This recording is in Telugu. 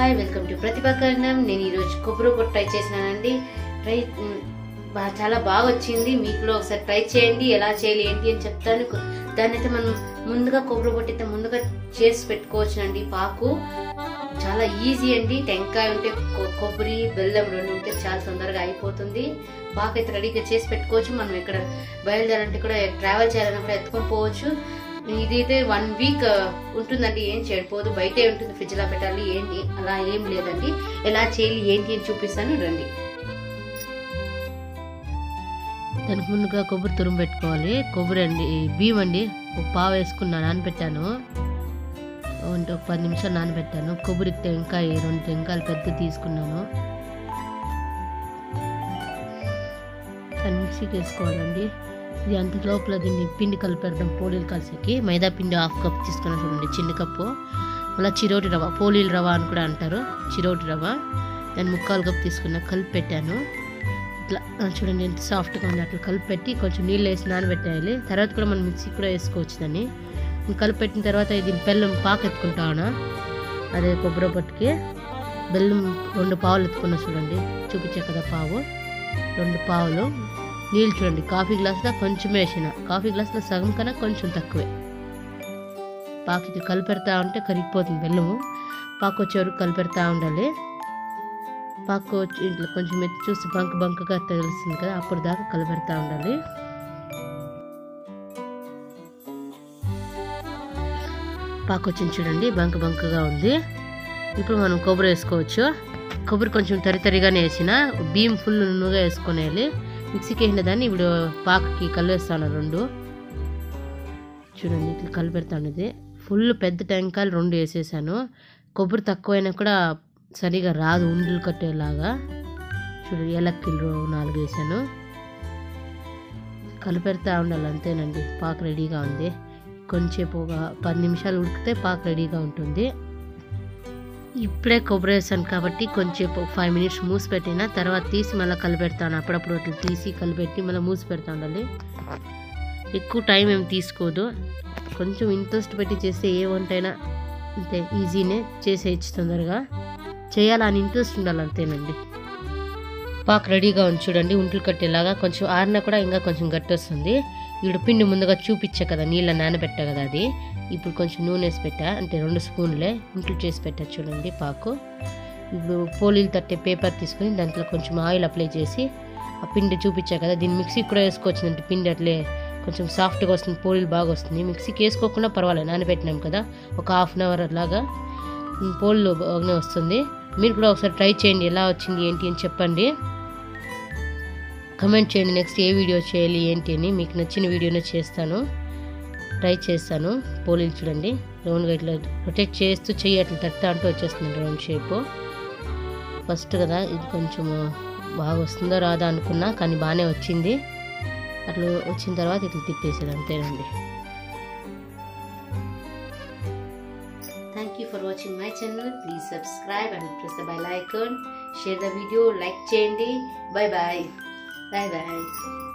హాయ్ వెల్కమ్ టు ప్రతిభాకరణం నేను ఈరోజు కొబ్బరి పొట్టు ట్రై చేసినానండి ట్రై మ్, బా- చాలా బాగా వచ్చింది మీకులో ఒకసారి ట్రై చేయండి ఎలా చేయాలి ఏంటి అని చెప్తాను దాన్ని అయితే మనం ముందుగా కొబ్బరి పొట్టు అయితే ముందుగా చేసి పెట్టుకోవచ్చునండి పాకు చాలా ఈజీ అండి టెంకాయ ఉంటే కొ- కొబ్బరి బెల్లం రెండు ఉంటే చాలా తొందరగా అయిపోతుంది పాకు అయితే రెడీగా చేసి పెట్టుకోవచ్చు మనం ఇక్కడ బయలుదేరాలంటే కూడా ట్రావెల్ చేయాలన్నా కూడా ఎత్తుకొని పోవచ్చు ఇదైతే వన్ వీక్ ఉంటుందండి ఏం చెడిపోదు బయటే ఉంటుంది ఫ్రిడ్జ్ లో పెట్టాలి ఏంటి అలా ఏం లేదండి ఎలా చేయాలి ఏంటి అని చూపిస్తాను రండి దానికి ముందుగా కొబ్బరి తురుము పెట్టుకోవాలి కొబ్బరి అండి బియ్యం అండి ఒక పావు వేసుకున్నా నానబెట్టాను అంటే ఒక పది నిమిషాలు నానబెట్టాను కొబ్బరి టెంకాయ రెండు టెంకాయలు పెద్ద తీసుకున్నాను దాన్ని మిక్సీకి వేసుకోవాలండి ఇది అంత లోపల దీన్ని పిండి కలిపెడదాం పోలీలు కలిసేకి మైదా పిండి హాఫ్ కప్ తీసుకున్నాను చూడండి చిన్న కప్పు మళ్ళీ చిరోటి రవ్వ పోలీలు రవ్వ అని కూడా అంటారు చిరోటి రవ్వ దాన్ని ముక్కాలు కప్ తీసుకున్నా కలిపి పెట్టాను ఇట్లా ఆ, చూడండి ఎంత సాఫ్ట్గా ఉంది అట్లా కలిపి పెట్టి కొంచెం నీళ్ళు వేసి నానబెట్టాలి తర్వాత కూడా మనం మిక్సీ కూడా వేసుకోవచ్చు దాన్ని ఇంక కలిపి పెట్టిన తర్వాత ఇది బెల్లం పాకు ఎత్తుకుంటాను అదే కొబ్బరి పట్టుకి బెల్లం రెండు పావులు ఎత్తుకున్నా చూడండి చూపించే కదా పావు రెండు పావులు నీళ్ళు చూడండి కాఫీ గ్లాస్లో కొంచెం వేసిన కాఫీ గ్లాస్లో సగం కన్నా కొంచెం తక్కువే పాకి కలిపెడతా ఉంటే కరిగిపోతుంది బెల్లము పాకు వచ్చే వరకు కలిపెడతా ఉండాలి పాకు వచ్చి ఇట్లా కొంచెం ఎత్తి చూసి బంక బంకగా తెలుస్తుంది కదా అప్పుడు దాకా కలిపెడతా ఉండాలి పాకు వచ్చింది చూడండి బంక బంకగా ఉంది ఇప్పుడు మనం కొబ్బరి వేసుకోవచ్చు కొబ్బరి కొంచెం తరి తరిగానే వేసిన బియ్యం ఫుల్ నువ్వుగా వేసుకునేయాలి మిక్సీకి వేసిన దాన్ని ఇప్పుడు పాకకి కలిపేస్తాను రెండు చూడండి ఇట్లా కలిపెడతాను ఇది ఫుల్ పెద్ద టెంకాయలు రెండు వేసేసాను కొబ్బరి తక్కువైనా కూడా సరిగా రాదు ఉండలు కట్టేలాగా చూడండి ఏలక్కిలు నాలుగు వేసాను కలిపెడతా ఉండాలి అంతేనండి పాక రెడీగా ఉంది కొంచెంసేపు ఒక పది నిమిషాలు ఉడికితే పాక రెడీగా ఉంటుంది ఇప్పుడే కొబ్బరి వేసాను కాబట్టి కొంచెం ఫైవ్ మినిట్స్ మూసి పెట్టిన తర్వాత తీసి మళ్ళీ కలిపెడతాను అప్పుడప్పుడు అట్లా తీసి కలిపెట్టి మళ్ళీ మూసి పెడతా ఉండాలి ఎక్కువ టైం ఏం తీసుకోదు కొంచెం ఇంట్రెస్ట్ పెట్టి చేస్తే ఏ వంట అయినా అంతే ఈజీనే చేసేయచ్చు తొందరగా చేయాలని ఇంట్రెస్ట్ ఉండాలి అంతేనండి పాక్ రెడీగా ఉంది చూడండి ఉంట్లు కట్టేలాగా కొంచెం ఆరినా కూడా ఇంకా కొంచెం గట్టి వస్తుంది ఇప్పుడు పిండి ముందుగా చూపించా కదా నీళ్ళ నానబెట్టా కదా అది ఇప్పుడు కొంచెం నూనె వేసి పెట్టా అంటే రెండు స్పూన్లే ఇంట్లో చేసి పెట్టా చూడండి పాకు ఇప్పుడు పోలీలు తట్టే పేపర్ తీసుకొని దాంట్లో కొంచెం ఆయిల్ అప్లై చేసి ఆ పిండి చూపించా కదా దీన్ని మిక్సీకి కూడా వేసుకోవచ్చునంటే పిండి అట్లే కొంచెం సాఫ్ట్గా వస్తుంది పోలీలు బాగా వస్తుంది మిక్సీకి వేసుకోకుండా పర్వాలేదు నానబెట్టినాం కదా ఒక హాఫ్ అన్ అవర్ లాగా పోళ్ళు బాగానే వస్తుంది మీరు కూడా ఒకసారి ట్రై చేయండి ఎలా వచ్చింది ఏంటి అని చెప్పండి కమెంట్ చేయండి నెక్స్ట్ ఏ వీడియో చేయాలి ఏంటి అని మీకు నచ్చిన వీడియోనే చేస్తాను ట్రై చేస్తాను పోలీలు చూడండి రౌండ్గా ఇట్లా రొటేట్ చేస్తూ చెయ్యి అట్లా తట్టా అంటూ వచ్చేస్తుంది రౌండ్ షేప్ ఫస్ట్ కదా ఇది కొంచెం బాగా వస్తుందో రాదా అనుకున్నా కానీ బాగానే వచ్చింది అట్లా వచ్చిన తర్వాత ఇట్లా తిప్పేసేది అంతేనండి thank you for watching my channel please subscribe and press the bell icon share the video like చేయండి బాయ్ బాయ్ బాయ్ బాయ్